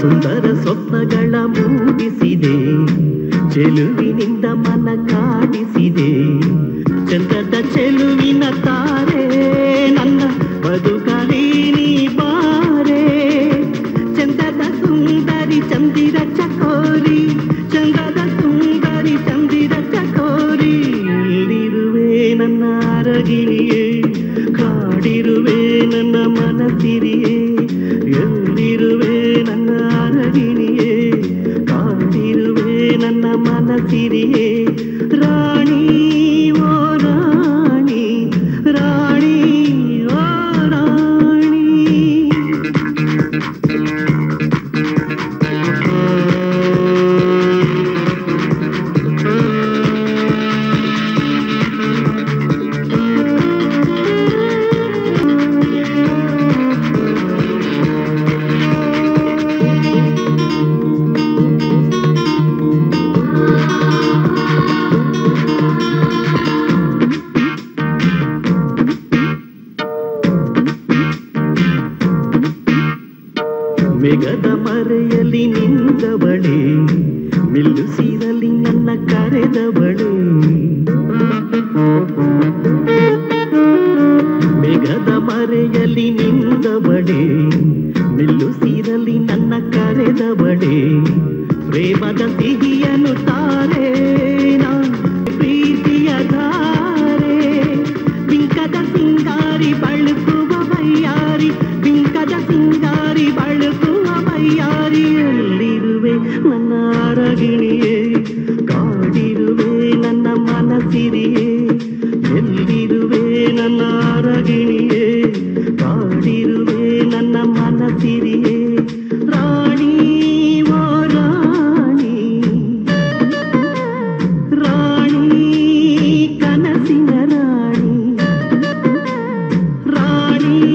ಸುಂದರ ಸ್ವಪ್ನಗಳ ಮೂಡಿಸಿದೆ ಚೆಲುವಿನಿಂದ ಮನ ಕಾಡಿಸಿದೆ ಚಂದ್ರದ ಚೆಲುವಿನ ತಾರೆ ನನ್ನ ಬದುಕಲಿ ನೀ ಬಾರೆ ಚಂದದ ಸುಂದರಿ ಚಂದಿರ ಚಕೋರಿ ಚಂದದ ಸುಂದರಿ ಚಂದಿರ ಚಕೋರಿ ಎಲ್ಲಿರುವೆ ನನ್ನ ಅರಗಿಣಿಯೇ ಕಾಡಿರುವೆ ನನ್ನ ಮನಸಿರಿಯೇ ಎಲ್ಲಿರುವೆ ನನ್ನ ಅರಗಿಣಿಯೇ ಕಾಡಿರುವೆ ನನ್ನ ಮನಸಿರಿಯೇ ರಾಣಿ ಓ ರಾಣಿ ರಾಣಿ ಓ ರಾಣಿ ಮೇಘದ ಮರೆಯಲ್ಲಿ ನಿಂದವಳೆ ಮಿಲ್ಲುಸಿರಲಿ ನನ್ನ ಕರೆದವಳೆ ಮೇಘದ ಮರೆಯಲ್ಲಿ ನಿಂದವಳೆ ಮಿಲ್ಲುಸಿರಲಿ ನನ್ನ ಕರೆದವಳೆ ಪ್ರೇಮದ ಸಿಹಿಯನು ತಾರೆ ನಾನು ಪ್ರೀತಿಯ ಧಾರೆ ಬಿಂಕದ ಸಿಂಗಾರಿ ಬಳುಕುವ ಬಯ್ಯಾರಿ ಬಿಂಕದ ಸಿಂಗಾರಿ ಬಳುಕುವ ಬಯ್ಯಾರಿ ಎಲ್ಲಿರುವೆ ನನ್ನ ಅರಗಿಣಿಯೇ ಕಾಡಿರುವೆ ನನ್ನ ಮನಸಿರಿಯೇ ಎಲ್ಲಿರುವೆ ನನ್ನ ಅರಗಿಣಿಯೇ ಕಾಡಿರುವೆ ನನ್ನ ಮನಸಿರಿಯೇ ರಾಣಿ ಓ ರಾಣಿ ರಾಣಿ ಕನಸಿನ ರಾಣಿ ರಾಣಿ